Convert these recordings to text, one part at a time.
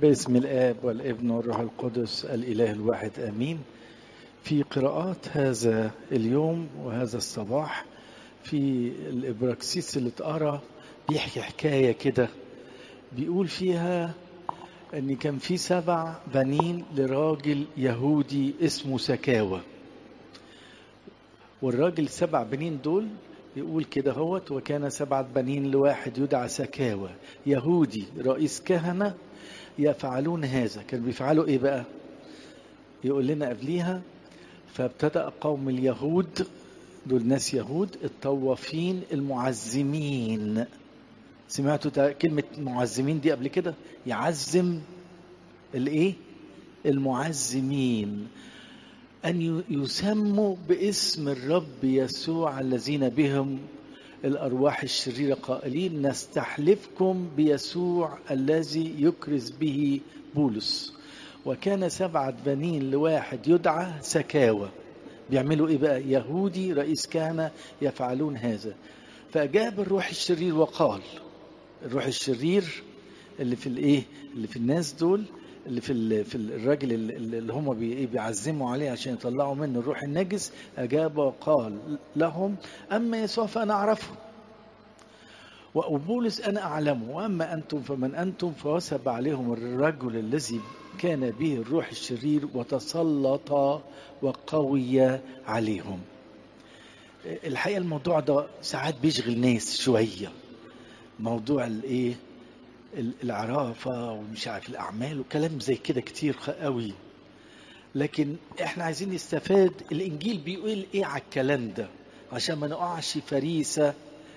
باسم الآب والابن والروح القدس الإله الواحد آمين في قراءات هذا اليوم وهذا الصباح في الإبراكسيس اللي اتقرا بيحكي حكاية كده بيقول فيها ان كان في سبع بنين لراجل يهودي اسمه سكاوى والراجل السبع بنين دول يقول كده هوت وكان سبعة بنين لواحد يدعى سكاوى يهودي رئيس كهنة يفعلون هذا كانوا بيفعلوا ايه بقى يقول لنا قبليها فابتدأ قوم اليهود دول ناس يهود الطوافين المعزمين سمعتوا كلمة معزمين دي قبل كده يعزم الايه المعزمين أن يسموا باسم الرب يسوع الذين بهم الأرواح الشريرة قائلين نستحلفكم بيسوع الذي يكرز به بولس وكان سبعة بنين لواحد يدعى سكاوى بيعملوا ايه بقى يهودي رئيس كهنة يفعلون هذا فأجاب الروح الشرير وقال الروح الشرير اللي في الايه اللي في الناس دول اللي في في الراجل اللي هم بيعزموا عليه عشان يطلعوا منه الروح النجس اجاب وقال لهم اما يسوع فانا اعرفه وبولس انا اعلمه واما انتم فمن انتم فوسب عليهم الرجل الذي كان به الروح الشرير وتسلط وقوي عليهم الحقيقه الموضوع ده ساعات بيشغل ناس شويه موضوع الايه العرافة ومش عارف الأعمال وكلام زي كده كتير قوي لكن احنا عايزين نستفاد الإنجيل بيقول إيه على الكلام ده عشان ما نقعش فريسة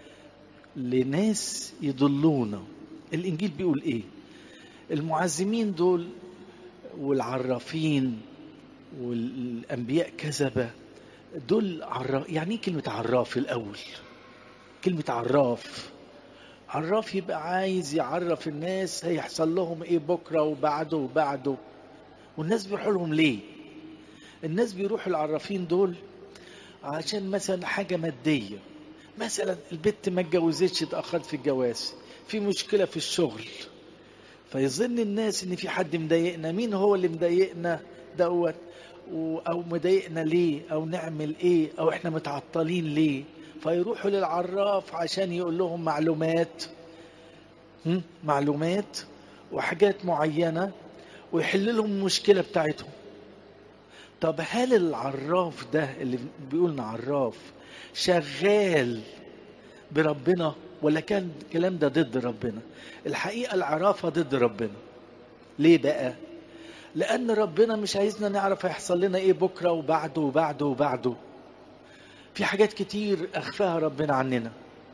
لناس يضلونا الإنجيل بيقول إيه المعزمين دول والعرافين والأنبياء كذبة دول عراف يعني ايه كلمة عراف الأول كلمة عراف عراف يبقى عايز يعرف الناس هيحصل لهم ايه بكره وبعده وبعده والناس بيروحوا لهم ليه الناس بيروحوا العرافين دول عشان مثلا حاجه ماديه مثلا البت ما اتجوزتش اتاخرت في الجواز في مشكله في الشغل فيظن الناس ان في حد مضايقنا مين هو اللي مضايقنا دوت او مضايقنا ليه او نعمل ايه او احنا متعطلين ليه فيروحوا للعراف عشان يقول لهم معلومات معلومات وحاجات معينة ويحل لهم المشكلة بتاعتهم طب هل العراف ده اللي بيقولنا عراف شغال بربنا ولا كان الكلام ده ضد ربنا الحقيقة العرافة ضد ربنا ليه بقى لأن ربنا مش عايزنا نعرف هيحصل لنا ايه بكرة وبعده وبعده وبعده في حاجات كتير أخفاها ربنا عننا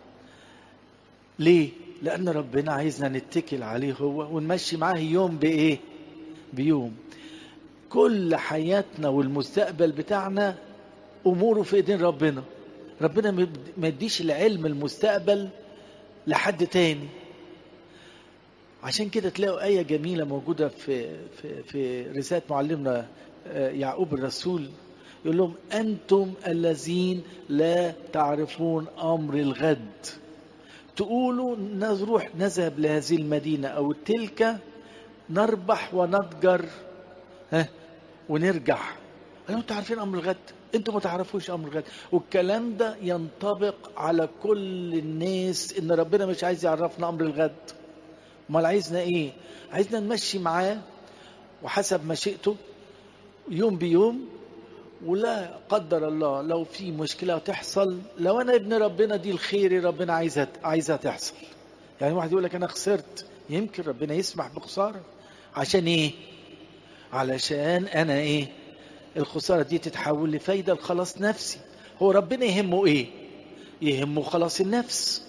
ليه؟ لأن ربنا عايزنا نتكل عليه هو ونمشي معاه يوم بإيه؟ بيوم كل حياتنا والمستقبل بتاعنا أموره في إيدين ربنا ربنا ما يديش العلم المستقبل لحد تاني عشان كده تلاقوا آية جميلة موجودة في في في رسالة معلمنا يعقوب الرسول يقول لهم أنتم الذين لا تعرفون أمر الغد تقولوا نروح نذهب لهذه المدينة أو تلك نربح ونتجر ها ونرجع قالوا انتوا عارفين أمر الغد انتوا ما تعرفوش أمر الغد والكلام ده ينطبق على كل الناس إن ربنا مش عايز يعرفنا أمر الغد امال عايزنا ايه عايزنا نمشي معاه وحسب مشيئته يوم بيوم ولا قدر الله لو في مشكله تحصل لو انا ابن ربنا دي الخير ربنا عايزها عايزها تحصل يعني واحد يقول لك انا خسرت يمكن ربنا يسمح بخساره عشان ايه علشان انا ايه الخساره دي تتحول لفايده لخلاص نفسي هو ربنا يهمه ايه يهمه خلاص النفس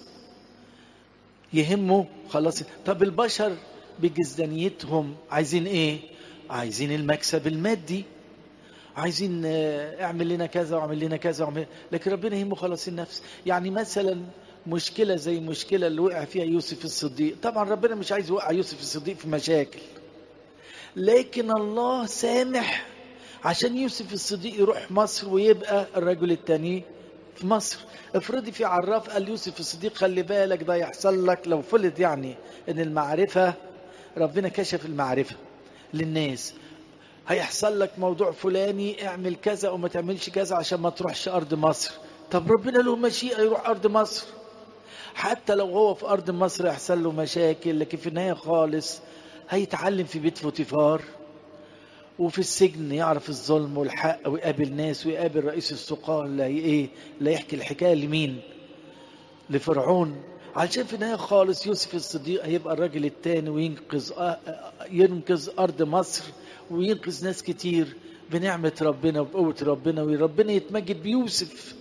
يهمه خلاص طب البشر بجزدانيتهم عايزين ايه عايزين المكسب المادي عايزين اعمل لنا كذا واعمل لنا كذا واعمل لكن ربنا يهمه خلاص النفس يعني مثلا مشكلة زي المشكلة اللي وقع فيها يوسف الصديق طبعا ربنا مش عايز يوقع يوسف الصديق في مشاكل لكن الله سامح عشان يوسف الصديق يروح مصر ويبقى الرجل التاني في مصر افرضي في عراف قال يوسف الصديق خلي بالك ده يحصل لك لو فرض يعني ان المعرفة ربنا كشف المعرفة للناس هيحصل لك موضوع فلاني اعمل كذا وما تعملش كذا عشان ما تروحش أرض مصر طب ربنا له مشيئة يروح أرض مصر حتى لو هو في أرض مصر يحصل له مشاكل لكن في النهاية خالص هيتعلم في بيت فوتيفار وفي السجن يعرف الظلم والحق ويقابل ناس ويقابل رئيس السقاة اللي هي ايه اللي يحكي الحكايه لمين لفرعون علشان في النهايه خالص يوسف الصديق هيبقى الراجل التاني وينقذ ينقذ ارض مصر وينقذ ناس كتير بنعمه ربنا وبقوه ربنا وربنا يتمجد بيوسف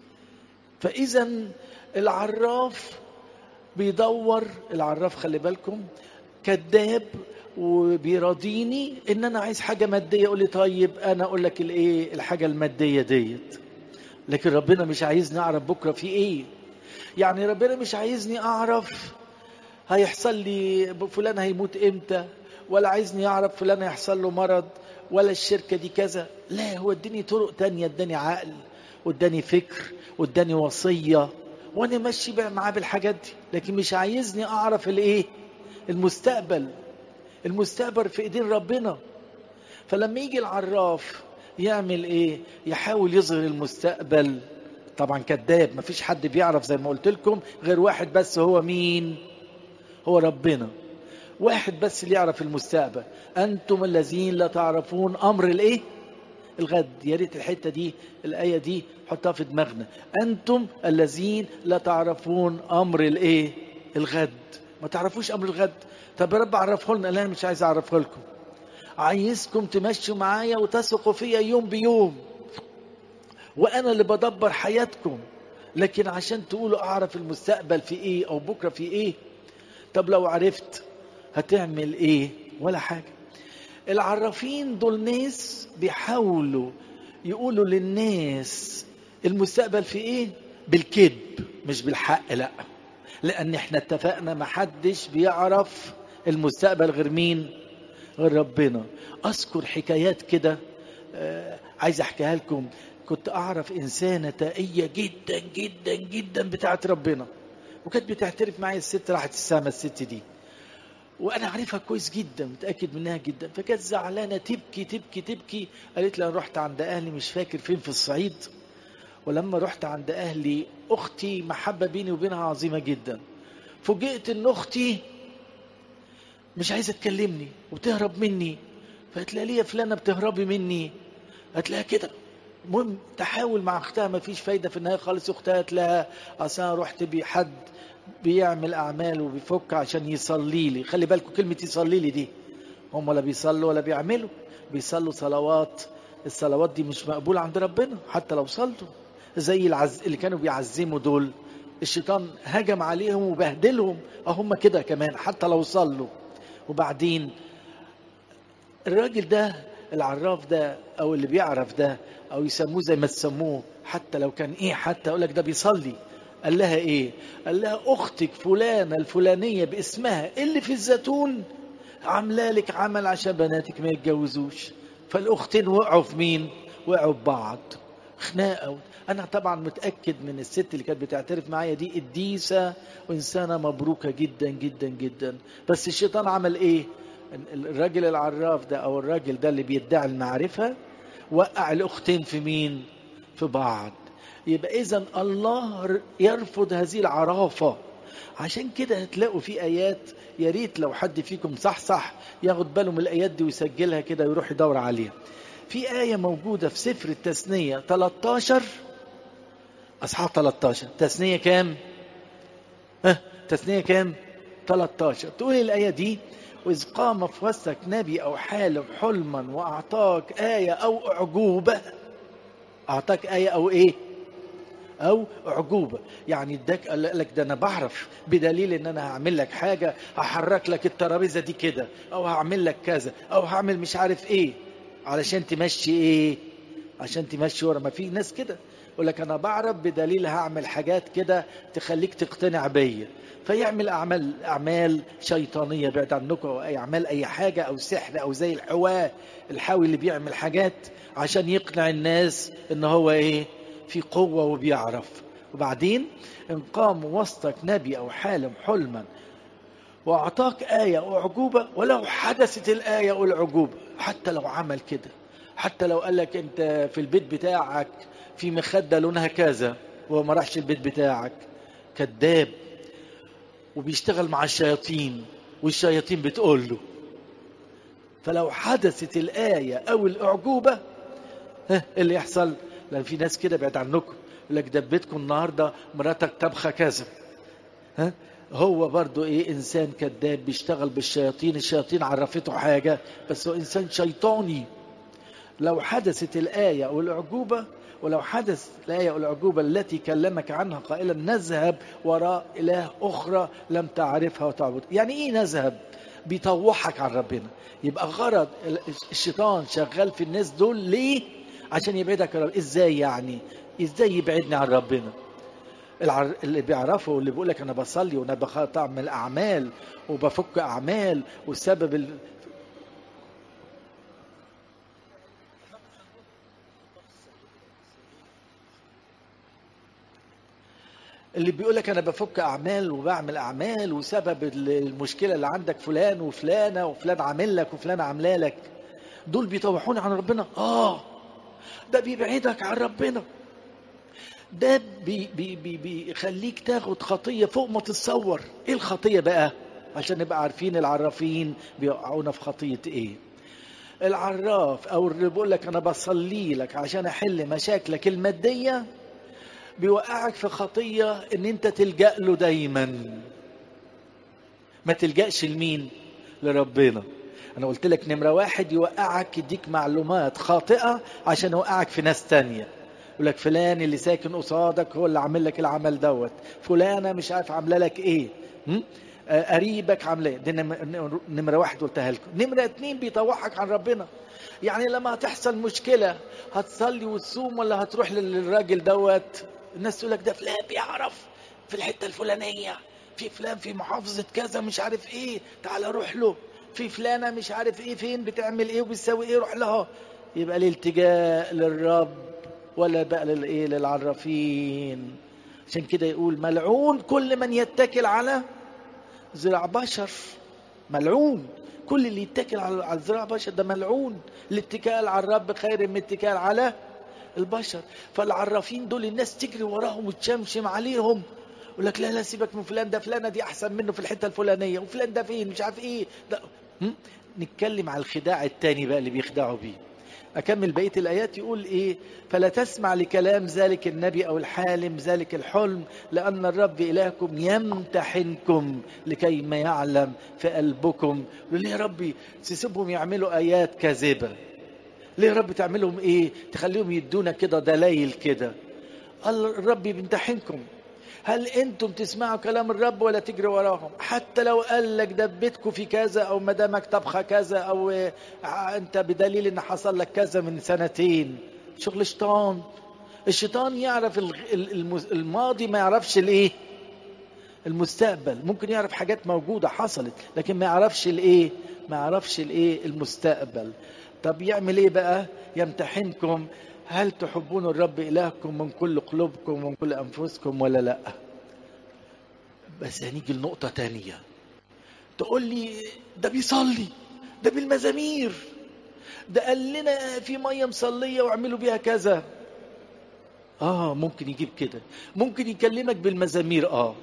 فاذا العراف بيدور العراف خلي بالكم كذاب وبيراضيني ان انا عايز حاجه ماديه يقول لي طيب انا اقول لك الايه الحاجه الماديه ديت لكن ربنا مش عايزني اعرف بكره في ايه يعني ربنا مش عايزني اعرف هيحصل لي فلان هيموت امتى ولا عايزني اعرف فلان هيحصل له مرض ولا الشركه دي كذا لا هو اداني طرق تانية اداني عقل واداني فكر واداني وصيه وانا ماشي معاه بالحاجات دي لكن مش عايزني اعرف الايه المستقبل المستقبل في ايدين ربنا فلما يجي العراف يعمل ايه يحاول يظهر المستقبل طبعا كذاب مفيش حد بيعرف زي ما قلت لكم غير واحد بس هو مين هو ربنا واحد بس اللي يعرف المستقبل انتم الذين لا تعرفون امر الايه الغد يا ريت الحته دي الايه دي حطها في دماغنا انتم الذين لا تعرفون امر الايه الغد ما تعرفوش امر الغد طب يا رب عرفه لنا لا مش عايز اعرفه لكم عايزكم تمشوا معايا وتثقوا فيا يوم بيوم وانا اللي بدبر حياتكم لكن عشان تقولوا اعرف المستقبل في ايه او بكره في ايه طب لو عرفت هتعمل ايه ولا حاجه العرافين دول ناس بيحاولوا يقولوا للناس المستقبل في ايه بالكذب مش بالحق لا لان احنا اتفقنا محدش بيعرف المستقبل غير مين غير ربنا اذكر حكايات كده آه عايز احكيها لكم كنت اعرف انسانه تقيه جدا جدا جدا بتاعت ربنا وكانت بتعترف معايا الست راحت السما الست دي وانا عارفها كويس جدا متاكد منها جدا فكانت زعلانه تبكي تبكي تبكي قالت لي انا رحت عند اهلي مش فاكر فين في الصعيد ولما رحت عند اهلي اختي محبه بيني وبينها عظيمه جدا فوجئت ان اختي مش عايزه تكلمني وبتهرب مني فقالت لها ليه يا فلانه بتهربي مني قالت لها كده المهم تحاول مع اختها ما فيش فايده في النهايه خالص اختها قالت لها اصل انا رحت بحد بيعمل اعمال وبيفك عشان يصلي لي خلي بالكم كلمه يصلي لي دي هم ولا بيصلوا ولا بيعملوا بيصلوا صلوات الصلوات دي مش مقبولة عند ربنا حتى لو صلوا زي العز... اللي كانوا بيعزموا دول الشيطان هجم عليهم وبهدلهم هم كده كمان حتى لو صلوا وبعدين الراجل ده العراف ده او اللي بيعرف ده او يسموه زي ما تسموه حتى لو كان ايه حتى اقول لك ده بيصلي قال لها ايه قال لها اختك فلانه الفلانيه باسمها اللي في الزيتون عامله لك عمل عشان بناتك ما يتجوزوش فالاختين وقعوا في مين وقعوا في بعض خناقه انا طبعا متاكد من الست اللي كانت بتعترف معايا دي قديسه وانسانه مبروكه جدا جدا جدا بس الشيطان عمل ايه الراجل العراف ده او الراجل ده اللي بيدعي المعرفه وقع الاختين في مين في بعض يبقى اذا الله يرفض هذه العرافه عشان كده هتلاقوا في ايات يا ريت لو حد فيكم صح صح ياخد باله من الايات دي ويسجلها كده ويروح يدور عليها في آية موجودة في سفر التثنية 13 أصحاب 13 تثنية كام؟ ها تثنية كام؟ 13 تقول الآية دي وإذ قام في وسطك نبي أو حالم حلما وأعطاك آية أو أعجوبة أعطاك آية أو إيه؟ أو أعجوبة يعني اداك قال لك ده أنا بعرف بدليل إن أنا هعمل لك حاجة هحرك لك الترابيزة دي كده أو هعمل لك كذا أو هعمل مش عارف إيه علشان تمشي ايه عشان تمشي ورا ما في ناس كده يقول لك انا بعرف بدليل هعمل حاجات كده تخليك تقتنع بيا فيعمل اعمال اعمال شيطانيه بعد عنكم او اي اعمال اي حاجه او سحر او زي الحواه الحاوي اللي بيعمل حاجات عشان يقنع الناس ان هو ايه في قوه وبيعرف وبعدين ان قام وسطك نبي او حالم حلما واعطاك ايه واعجوبه ولو حدثت الايه والعجوبه حتى لو عمل كده حتى لو قال لك انت في البيت بتاعك في مخده لونها كذا وهو ما راحش البيت بتاعك كذاب وبيشتغل مع الشياطين والشياطين بتقول له فلو حدثت الآية أو الأعجوبة ها اللي يحصل لأن في ناس كده بعد عنكم يقول لك دبتكم النهاردة مراتك طبخة كذا ها هو برضو ايه انسان كذاب بيشتغل بالشياطين الشياطين عرفته حاجة بس هو انسان شيطاني لو حدثت الآية أو الأعجوبة ولو حدث الآية أو الأعجوبة التي كلمك عنها قائلا نذهب وراء إله أخرى لم تعرفها وتعبد يعني إيه نذهب بيطوحك عن ربنا يبقى غرض الشيطان شغال في الناس دول ليه عشان يبعدك عن ربنا ازاي يعني ازاي يبعدني عن ربنا العر... اللي بيعرفه واللي بيقول لك انا بصلي وانا بعمل اعمال وبفك اعمال والسبب ال... اللي بيقول لك انا بفك اعمال وبعمل اعمال وسبب المشكله اللي عندك فلان وفلانه وفلان عامل لك وفلان عامله لك دول بيطوحوني عن ربنا اه ده بيبعدك عن ربنا ده بي بي بي بيخليك تاخد خطيه فوق ما تتصور ايه الخطيه بقى عشان نبقى عارفين العرافين بيوقعونا في خطيه ايه العراف او اللي بيقول لك انا بصلي لك عشان احل مشاكلك الماديه بيوقعك في خطية ان انت تلجأ له دايما ما تلجأش لمين لربنا انا قلت لك نمرة واحد يوقعك يديك معلومات خاطئة عشان يوقعك في ناس تانية يقول لك فلان اللي ساكن قصادك هو اللي عامل لك العمل دوت فلانة مش عارف عاملة لك ايه قريبك عامله دي نمره واحد قلتها لكم نمره اتنين بيطوحك عن ربنا يعني لما هتحصل مشكله هتصلي وتصوم ولا هتروح للراجل دوت الناس تقول لك ده فلان بيعرف في الحته الفلانيه في فلان في محافظه كذا مش عارف ايه تعال روح له في فلانه مش عارف ايه فين بتعمل ايه وبتسوي ايه روح لها يبقى الالتجاء للرب ولا بقى للايه للعرافين عشان كده يقول ملعون كل من يتكل على ذراع بشر ملعون كل اللي يتكل على ذراع بشر ده ملعون الاتكال على الرب خير من الاتكال على البشر فالعرافين دول الناس تجري وراهم وتشمشم عليهم يقول لك لا لا سيبك من فلان ده فلانه دي احسن منه في الحته الفلانيه وفلان ده فين مش عارف ايه ده هم؟ نتكلم على الخداع التاني بقى اللي بيخدعوا بيه أكمل بقية الآيات يقول إيه فلا تسمع لكلام ذلك النبي أو الحالم ذلك الحلم لأن الرب إلهكم يمتحنكم لكي ما يعلم في قلبكم ليه يا ربي تسيبهم يعملوا آيات كاذبة ليه يا رب تعملهم إيه تخليهم يدونا كده دلائل كده قال الرب بيمتحنكم هل انتم تسمعوا كلام الرب ولا تجري وراهم حتى لو قال لك دبتكم في كذا او مدامك طبخه كذا او انت بدليل ان حصل لك كذا من سنتين شغل شيطان الشيطان يعرف الماضي ما يعرفش الايه المستقبل ممكن يعرف حاجات موجوده حصلت لكن ما يعرفش الايه ما يعرفش الايه المستقبل طب يعمل ايه بقى يمتحنكم هل تحبون الرب إلهكم من كل قلوبكم ومن كل أنفسكم ولا لا بس هنيجي لنقطة تانية تقول لي ده بيصلي ده بالمزامير ده قال لنا في مية مصلية واعملوا بيها كذا اه ممكن يجيب كده ممكن يكلمك بالمزامير اه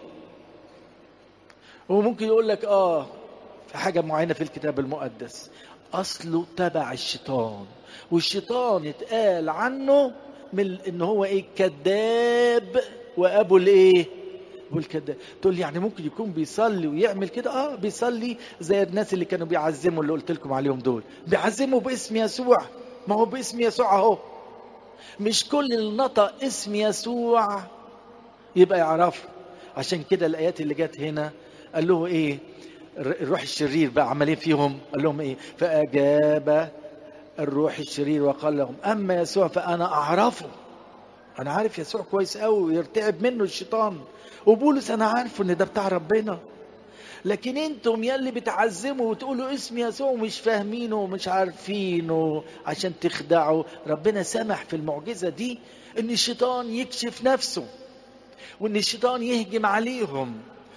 وممكن يقول لك اه في حاجة معينة في الكتاب المقدس اصله تبع الشيطان والشيطان اتقال عنه من ان هو ايه كذاب وابو الايه ابو الكذاب تقول لي يعني ممكن يكون بيصلي ويعمل كده اه بيصلي زي الناس اللي كانوا بيعزموا اللي قلت لكم عليهم دول بيعزموا باسم يسوع ما هو باسم يسوع اهو مش كل اللي نطق اسم يسوع يبقى يعرفه عشان كده الايات اللي جت هنا قال له ايه الروح الشرير بقى عمالين فيهم قال لهم ايه فاجاب الروح الشرير وقال لهم اما يسوع فانا اعرفه انا عارف يسوع كويس قوي ويرتعب منه الشيطان وبولس انا عارفه ان ده بتاع ربنا لكن انتم يلي بتعزموا وتقولوا اسم يسوع ومش فاهمينه ومش عارفينه عشان تخدعوا ربنا سمح في المعجزه دي ان الشيطان يكشف نفسه وان الشيطان يهجم عليهم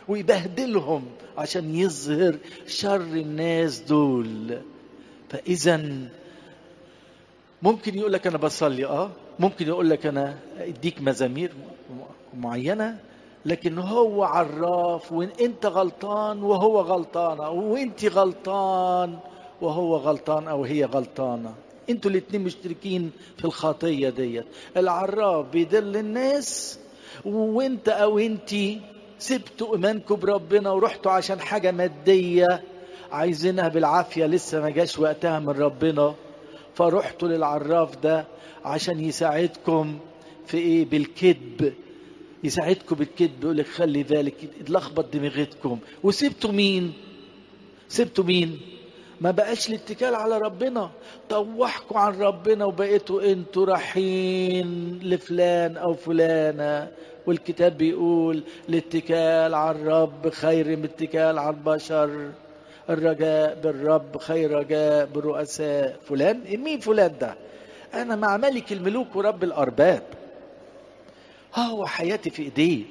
ويبهدلهم عشان يظهر شر الناس دول فاذا ممكن يقول لك انا بصلي اه ممكن يقول لك انا اديك مزامير معينه لكن هو عراف وان انت غلطان وهو غلطانه وانت غلطان وهو غلطان او هي غلطانه انتوا الاتنين مشتركين في الخطيه ديت العراف بيدل الناس وانت او انتي سبتوا ايمانكم بربنا ورحتوا عشان حاجه ماديه عايزينها بالعافيه لسه ما جاش وقتها من ربنا فرحتوا للعراف ده عشان يساعدكم في ايه بالكذب يساعدكم بالكذب يقول لك خلي بالك اتلخبط دماغتكم وسبتوا مين سبتوا مين ما بقاش الاتكال على ربنا طوحكوا عن ربنا وبقيتوا انتوا رايحين لفلان او فلانه والكتاب بيقول الاتكال على الرب خير من الاتكال على البشر الرجاء بالرب خير رجاء بالرؤساء فلان مين فلان ده انا مع ملك الملوك ورب الارباب ها هو حياتي في ايديه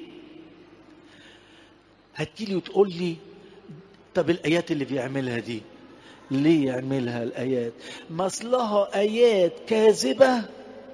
هتجيلي وتقول لي طب الايات اللي بيعملها دي ليه يعملها الايات مصلها ايات كاذبه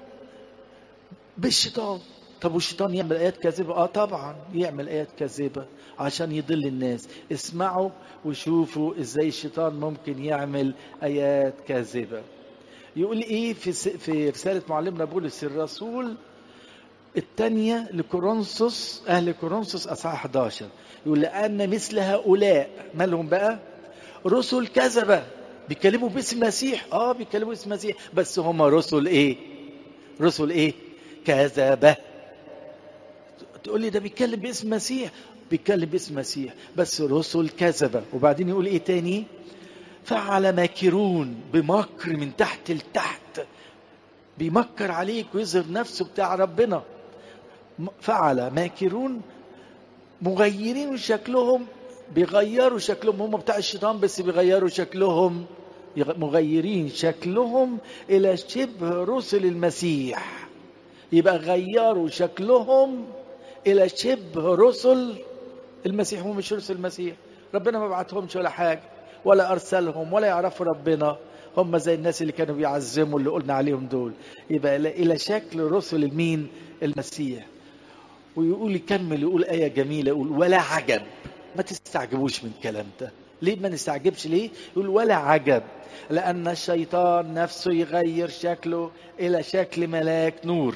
بالشيطان طب والشيطان يعمل ايات كاذبه اه طبعا يعمل ايات كاذبه عشان يضل الناس اسمعوا وشوفوا ازاي الشيطان ممكن يعمل ايات كاذبه يقول ايه في في رساله معلمنا بولس الرسول الثانيه لكورنثوس اهل كورنثوس اصحاح 11 يقول لان مثل هؤلاء مالهم بقى رسل كذبه بيتكلموا باسم المسيح اه بيتكلموا باسم المسيح بس هم رسل ايه رسل ايه كذبه تقول لي ده بيتكلم باسم المسيح بيتكلم باسم المسيح بس رسل كذبه وبعدين يقول ايه تاني فعل ماكرون بمكر من تحت لتحت بيمكر عليك ويظهر نفسه بتاع ربنا فعل ماكرون مغيرين شكلهم بيغيروا شكلهم هم بتاع الشيطان بس بيغيروا شكلهم مغيرين شكلهم الى شبه رسل المسيح يبقى غيروا شكلهم الى شبه رسل المسيح هم مش رسل المسيح ربنا ما بعتهمش ولا حاجه ولا ارسلهم ولا يعرفوا ربنا هم زي الناس اللي كانوا بيعزموا اللي قلنا عليهم دول يبقى الى شكل رسل المين المسيح ويقول يكمل يقول آية جميلة يقول ولا عجب ما تستعجبوش من الكلام ده ليه ما نستعجبش ليه يقول ولا عجب لأن الشيطان نفسه يغير شكله إلى شكل ملاك نور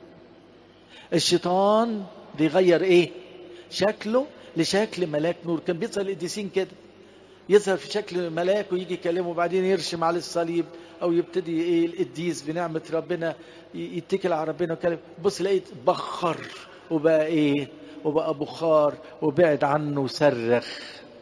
الشيطان بيغير إيه شكله لشكل ملاك نور كان بيظهر القديسين كده يظهر في شكل ملاك ويجي يكلمه وبعدين يرشم على الصليب او يبتدي ايه القديس بنعمه ربنا يتكل على ربنا ويكلم بص لقيت بخر وبقى ايه وبقى بخار وبعد عنه وصرخ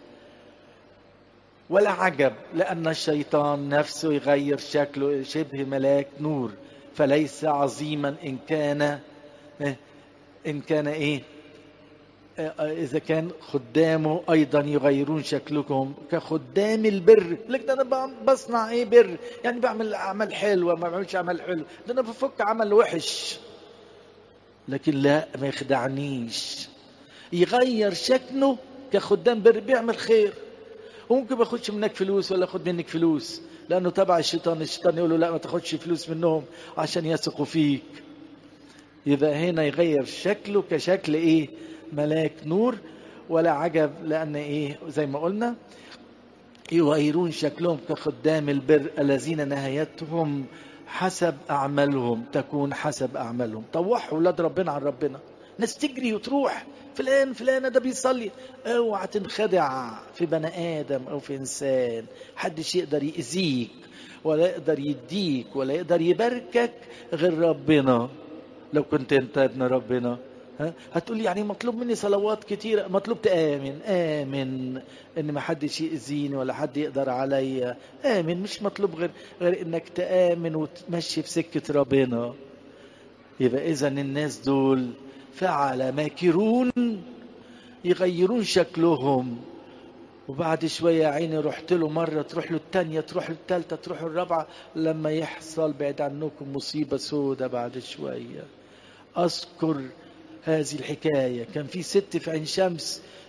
ولا عجب لأن الشيطان نفسه يغير شكله شبه ملاك نور فليس عظيما إن كان إن كان إيه إذا كان خدامه أيضا يغيرون شكلكم كخدام البر لك ده أنا بصنع إيه بر يعني بعمل أعمال حلوة ما بعملش أعمال حلوة ده أنا بفك عمل وحش لكن لا ما يخدعنيش يغير شكله كخدام بر بيعمل خير وممكن ما ياخدش منك فلوس ولا ياخد منك فلوس لانه تبع الشيطان الشيطان يقول له لا ما تاخدش فلوس منهم عشان يثقوا فيك يبقى هنا يغير شكله كشكل ايه ملاك نور ولا عجب لان ايه زي ما قلنا يغيرون شكلهم كخدام البر الذين نهايتهم حسب اعمالهم تكون حسب اعمالهم طوحوا ولاد ربنا عن ربنا ناس تجري وتروح فلان فلان ده بيصلي اوعى تنخدع في بني ادم او في انسان حدش يقدر يأذيك ولا يقدر يديك ولا يقدر يباركك غير ربنا لو كنت انت ابن ربنا ها هتقول يعني مطلوب مني صلوات كتيرة مطلوب تآمن آمن إن ما حدش يأذيني ولا حد يقدر عليا آمن مش مطلوب غير غير إنك تآمن وتمشي في سكة ربنا يبقى إذا الناس دول فعل ماكرون يغيرون شكلهم وبعد شوية يا عيني رحت له مرة تروح له التانية تروح له التالتة تروح له الرابعة لما يحصل بعد عنكم مصيبة سودة بعد شوية أذكر هذه الحكاية كان في ست في عين شمس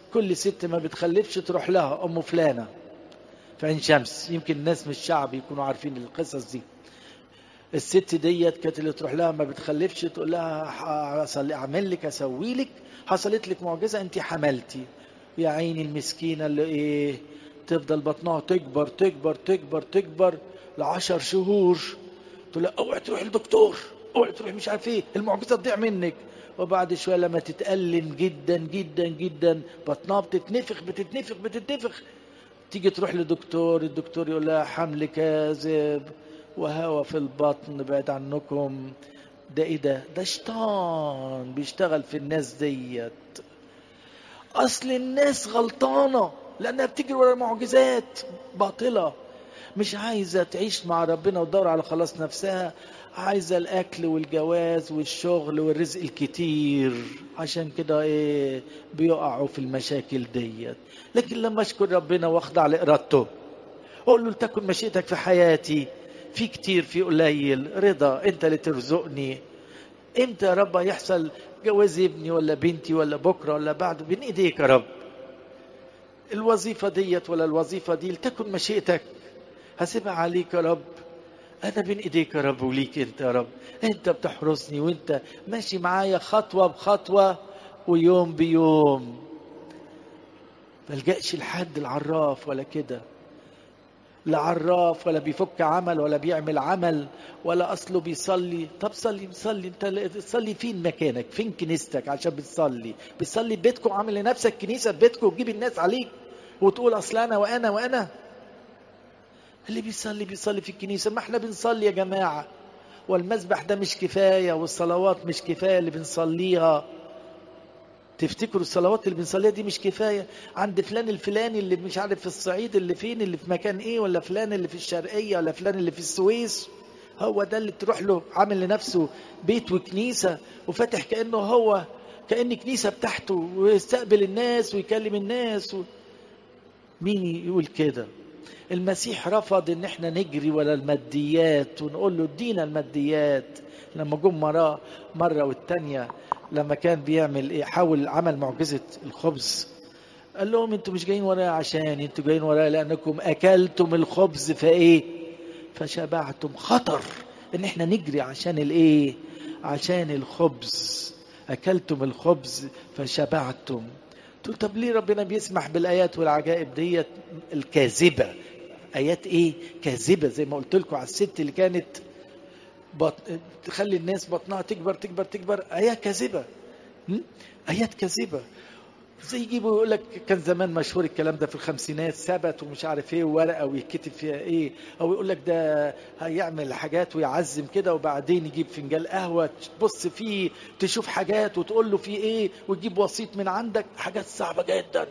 كل ست ما بتخلفش تروح لها ام فلانه في عين شمس يمكن الناس من الشعب يكونوا عارفين القصص دي الست ديت كانت اللي تروح لها ما بتخلفش تقول لها حصل اعمل لك اسوي لك حصلت لك معجزه انت حملتي يا عيني المسكينه اللي ايه تفضل بطنها تكبر تكبر تكبر تكبر لعشر شهور تقول لها اوعي تروحي للدكتور اوعي تروحي مش عارف ايه المعجزه تضيع منك وبعد شويه لما تتألم جدا جدا جدا بطنها بتتنفخ بتتنفخ بتتنفخ تيجي تروح لدكتور الدكتور يقول لها حمل كاذب وهوى في البطن بعد عنكم ده ايه ده ده شيطان بيشتغل في الناس ديت اصل الناس غلطانه لانها بتجري ورا معجزات باطله مش عايزه تعيش مع ربنا وتدور على خلاص نفسها عايزه الاكل والجواز والشغل والرزق الكتير عشان كده ايه بيقعوا في المشاكل ديت لكن لما اشكر ربنا واخضع لارادته اقول له تكن مشيئتك في حياتي في كتير في قليل رضا انت اللي ترزقني امتى يا رب هيحصل جواز ابني ولا بنتي ولا بكره ولا بعد بين ايديك يا رب الوظيفه ديت ولا الوظيفه دي لتكن مشيئتك هسيبها عليك يا رب انا بين ايديك يا رب وليك انت يا رب انت بتحرسني وانت ماشي معايا خطوه بخطوه ويوم بيوم ملجأش لحد العراف ولا كده لا عراف ولا بيفك عمل ولا بيعمل عمل ولا اصله بيصلي طب صلي صلي انت تصلي فين مكانك فين كنيستك عشان بتصلي بتصلي بيتكم عامل لنفسك كنيسه في بيتكم وتجيب الناس عليك وتقول اصل انا وانا وانا اللي بيصلي بيصلي في الكنيسه ما احنا بنصلي يا جماعه والمسبح ده مش كفايه والصلوات مش كفايه اللي بنصليها تفتكروا الصلوات اللي بنصليها دي مش كفايه عند فلان الفلاني اللي مش عارف في الصعيد اللي فين اللي في مكان ايه ولا فلان اللي في الشرقيه ولا فلان اللي في السويس هو ده اللي تروح له عامل لنفسه بيت وكنيسه وفاتح كانه هو كان كنيسه بتاعته ويستقبل الناس ويكلم الناس و... مين يقول كده المسيح رفض ان احنا نجري ولا الماديات ونقول له ادينا الماديات لما جم مراه مره والتانيه لما كان بيعمل ايه حاول عمل معجزه الخبز قال لهم انتوا مش جايين ورايا عشان انتوا جايين ورايا لانكم اكلتم الخبز فايه فشبعتم خطر ان احنا نجري عشان الايه عشان الخبز اكلتم الخبز فشبعتم تقول طب ليه ربنا بيسمح بالايات والعجائب ديت الكاذبه ايات ايه كاذبه زي ما قلت لكم على الست اللي كانت بط... تخلي الناس بطنها تكبر تكبر تكبر ايات كاذبه ايات كاذبه زي يجيبوا يقول لك كان زمان مشهور الكلام ده في الخمسينات ثبت ومش عارف ايه وورقه ويتكتب فيها ايه او يقول لك ده هيعمل حاجات ويعزم كده وبعدين يجيب فنجان قهوه تبص فيه تشوف حاجات وتقول له فيه ايه وتجيب وسيط من عندك حاجات صعبه جدا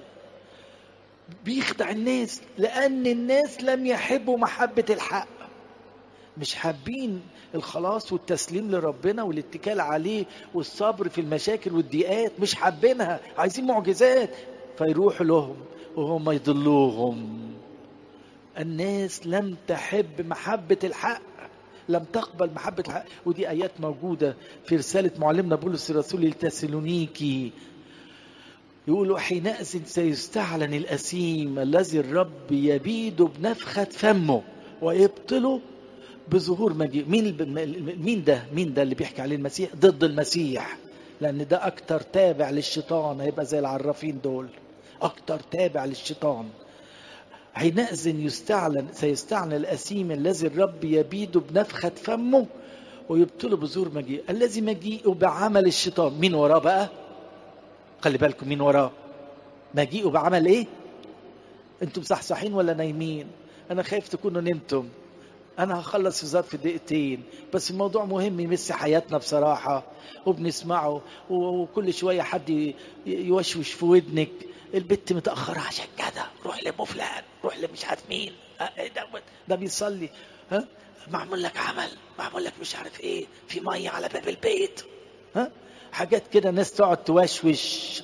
بيخدع الناس لان الناس لم يحبوا محبه الحق مش حابين الخلاص والتسليم لربنا والاتكال عليه والصبر في المشاكل والضيقات مش حابينها عايزين معجزات فيروحوا لهم وهم يضلوهم الناس لم تحب محبة الحق لم تقبل محبة الحق ودي آيات موجودة في رسالة معلمنا بولس الرسول للتسالونيكي يقولوا حينئذ سيستعلن الأسيم الذي الرب يبيد بنفخة فمه ويبطله بظهور مجيء مين مين ده مين ده اللي بيحكي عليه المسيح ضد المسيح لان ده اكتر تابع للشيطان هيبقى زي العرافين دول اكتر تابع للشيطان حينئذ يستعلن سيستعلن الاسيم الذي الرب يبيد بنفخه فمه ويبطله بظهور مجيء الذي مجيئه بعمل الشيطان مين وراه بقى خلي بالكم مين وراه مجيئه بعمل ايه انتم صحصحين ولا نايمين انا خايف تكونوا نمتم انا هخلص في ظرف دقيقتين بس الموضوع مهم يمس حياتنا بصراحة وبنسمعه وكل شوية حد يوشوش في ودنك البت متأخرة عشان كده روح لأبو فلان روح لمش عارف مين ده, ده بيصلي ها معمول لك عمل معمول لك مش عارف ايه في مية على باب البيت ها حاجات كده ناس تقعد توشوش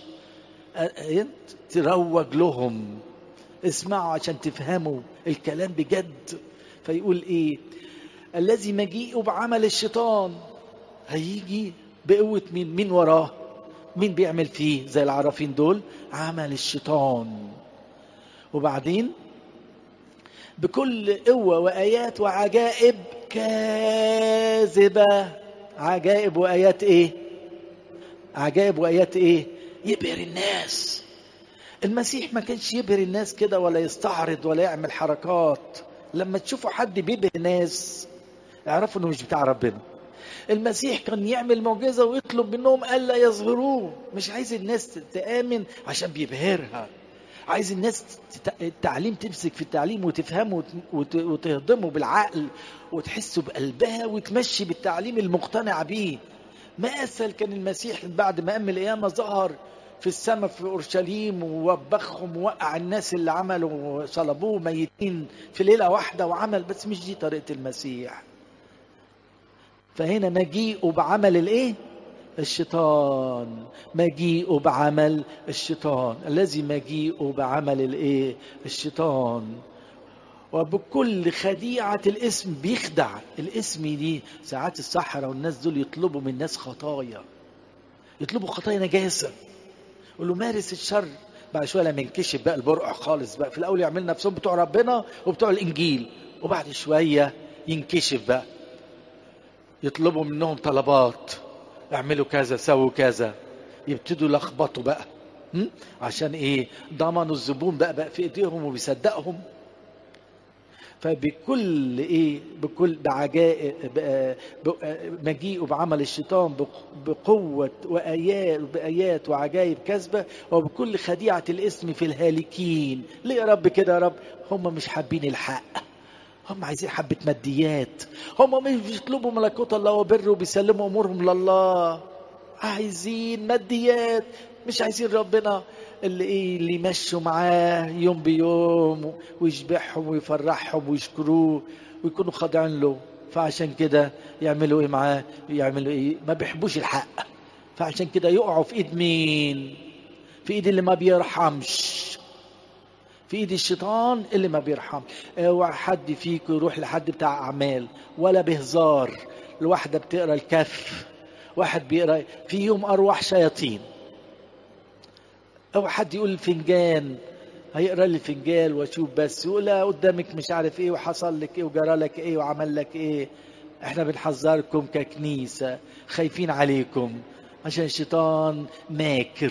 تروج لهم اسمعوا عشان تفهموا الكلام بجد فيقول ايه الذي مجيئه بعمل الشيطان هيجي بقوة مين مين وراه مين بيعمل فيه زي العرافين دول عمل الشيطان وبعدين بكل قوة وآيات وعجائب كاذبة عجائب وآيات إيه عجائب وآيات إيه يبهر الناس المسيح ما كانش يبهر الناس كده ولا يستعرض ولا يعمل حركات لما تشوفوا حد بيبهر الناس اعرفوا انه مش بتاع ربنا المسيح كان يعمل معجزه ويطلب منهم الا يظهروه مش عايز الناس تامن عشان بيبهرها عايز الناس التعليم تمسك في التعليم وتفهمه وتهضمه بالعقل وتحسه بقلبها وتمشي بالتعليم المقتنع بيه ما اسهل كان المسيح بعد ما قام القيامه ظهر في السماء في اورشليم ووبخهم ووقع الناس اللي عملوا صلبوه ميتين في ليله واحده وعمل بس مش دي طريقه المسيح فهنا مجيئه بعمل الايه الشيطان مجيئه بعمل الشيطان الذي مجيئه بعمل الايه الشيطان وبكل خديعة الاسم بيخدع الاسم دي ساعات السحرة والناس دول يطلبوا من الناس خطايا يطلبوا خطايا نجاسة يقول له مارس الشر بعد شويه لما ينكشف بقى البرقع خالص بقى في الاول يعمل نفسهم بتوع ربنا وبتوع الانجيل وبعد شويه ينكشف بقى يطلبوا منهم طلبات اعملوا كذا سووا كذا يبتدوا يلخبطوا بقى م? عشان ايه ضمنوا الزبون بقى بقى في ايديهم وبيصدقهم فبكل ايه بكل بعجائب مجيئه بعمل الشيطان بقوه وايات بايات وعجائب كذبه وبكل خديعه الاسم في الهالكين ليه يا رب كده يا رب هم مش حابين الحق هم عايزين حبه ماديات هم مش بيطلبوا ملكوت الله وبره وبيسلموا امورهم لله عايزين ماديات مش عايزين ربنا اللي ايه اللي يمشوا معاه يوم بيوم ويشبعهم ويفرحهم ويشكروه ويكونوا خاضعين له فعشان كده يعملوا ايه معاه يعملوا ايه ما بيحبوش الحق فعشان كده يقعوا في ايد مين في ايد اللي ما بيرحمش في ايد الشيطان اللي ما بيرحم اوعى حد فيكم يروح لحد بتاع اعمال ولا بهزار الواحده بتقرا الكف واحد بيقرا في يوم ارواح شياطين او حد يقول الفنجان هيقرا لي الفنجان واشوف بس يقول لا قدامك مش عارف ايه وحصل لك ايه وجرى لك ايه وعمل لك ايه احنا بنحذركم ككنيسه خايفين عليكم عشان الشيطان ماكر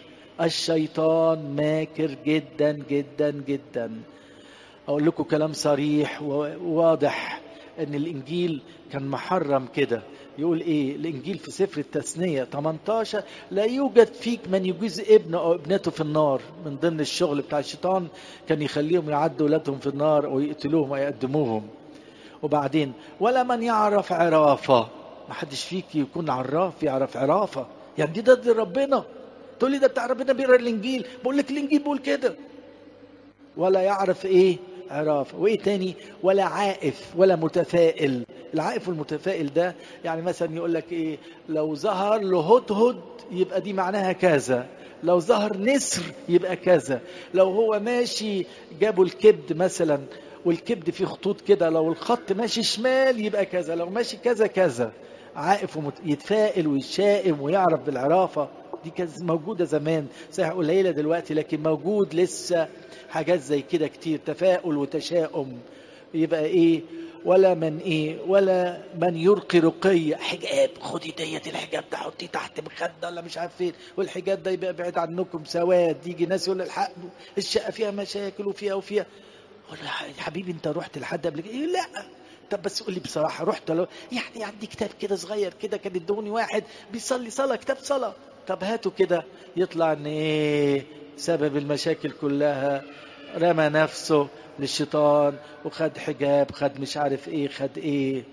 الشيطان ماكر جدا جدا جدا اقول لكم كلام صريح وواضح ان الانجيل كان محرم كده يقول ايه الانجيل في سفر التثنيه 18 لا يوجد فيك من يجوز ابنه او ابنته في النار من ضمن الشغل بتاع الشيطان كان يخليهم يعدوا اولادهم في النار ويقتلوهم ويقدموهم وبعدين ولا من يعرف عرافه ما حدش فيك يكون عراف يعرف عرافه يعني دي ضد ربنا تقول لي ده بتاع ربنا بيقرا الانجيل بقول لك الانجيل بيقول كده ولا يعرف ايه عراف وايه تاني ولا عائف ولا متفائل العائف والمتفائل ده يعني مثلا يقول لك ايه لو ظهر له هدهد يبقى دي معناها كذا لو ظهر نسر يبقى كذا لو هو ماشي جابوا الكبد مثلا والكبد فيه خطوط كده لو الخط ماشي شمال يبقى كذا لو ماشي كذا كذا عائف ومت... يتفائل ويتشائم ويعرف بالعرافه دي كانت موجودة زمان صحيح قليلة دلوقتي لكن موجود لسه حاجات زي كده كتير تفاؤل وتشاؤم يبقى ايه ولا من ايه ولا من يلقي رقية حجاب خدي ديت الحجاب ده حطيه تحت مخدة ولا مش عارف فين والحجاب ده يبقى بعيد عنكم سواد يجي ناس يقول الحق الشقة فيها مشاكل وفيها وفيها يا حبيبي انت رحت لحد قبل كده لا طب بس قول لي بصراحة رحت لو يعني عندي كتاب كده صغير كده كان ادوني واحد بيصلي صلاة كتاب صلاة طب هاتوا كده يطلع ان ايه سبب المشاكل كلها رمى نفسه للشيطان وخد حجاب خد مش عارف ايه خد ايه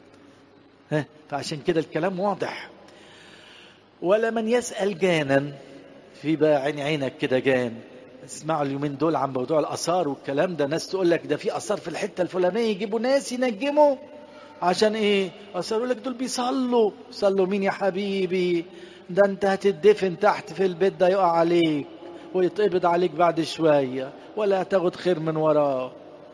ها فعشان كده الكلام واضح ولا من يسأل جانا في بقى عين عينك كده جان اسمعوا اليومين دول عن موضوع الاثار والكلام ده ناس تقول لك ده في اثار في الحته الفلانيه يجيبوا ناس ينجموا عشان ايه اثار يقول لك دول بيصلوا صلوا مين يا حبيبي ده انت هتدفن تحت في البيت ده يقع عليك ويتقبض عليك بعد شوية ولا هتاخد خير من وراه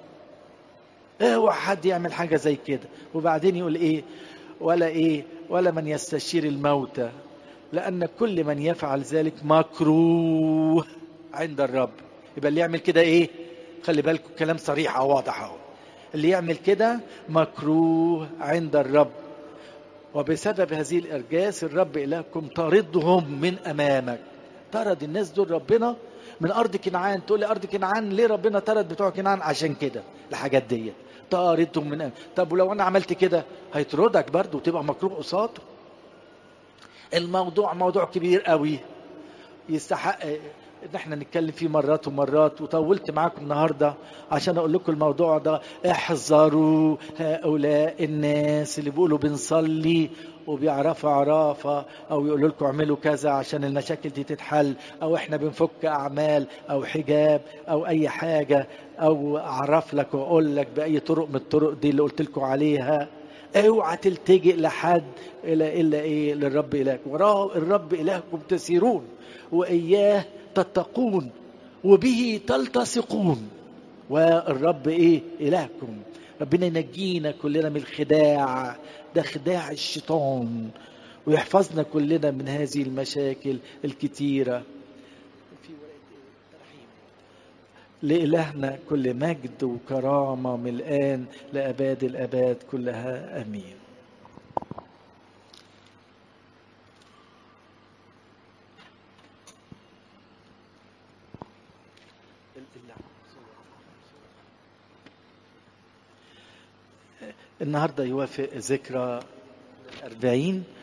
اوعى حد يعمل حاجة زي كده وبعدين يقول ايه ولا ايه ولا من يستشير الموتى لأن كل من يفعل ذلك مكروه عند الرب يبقى اللي يعمل كده ايه خلي بالكم كلام صريح او واضح اهو اللي يعمل كده مكروه عند الرب وبسبب هذه الارجاس الرب الهكم طاردهم من امامك طرد الناس دول ربنا من ارض كنعان تقول لي ارض كنعان ليه ربنا طرد بتوع كنعان عشان كده الحاجات ديت طاردهم من أمامك. طب ولو انا عملت كده هيطردك برضه وتبقى مكروه قصاده الموضوع موضوع كبير قوي يستحق ان احنا نتكلم فيه مرات ومرات وطولت معاكم النهارده عشان اقول لكم الموضوع ده احذروا هؤلاء الناس اللي بيقولوا بنصلي وبيعرفوا عرافة او يقولوا لكم اعملوا كذا عشان المشاكل دي تتحل او احنا بنفك اعمال او حجاب او اي حاجة او اعرف لك واقول لك باي طرق من الطرق دي اللي قلت لكم عليها اوعى تلتجئ لحد الا الا ايه للرب الهكم وراه الرب الهكم تسيرون واياه تتقون وبه تلتصقون والرب ايه الهكم ربنا ينجينا كلنا من الخداع ده خداع الشيطان ويحفظنا كلنا من هذه المشاكل الكتيرة لإلهنا كل مجد وكرامة من الآن لأباد الأباد كلها أمين النهاردة يوافق ذكرى الأربعين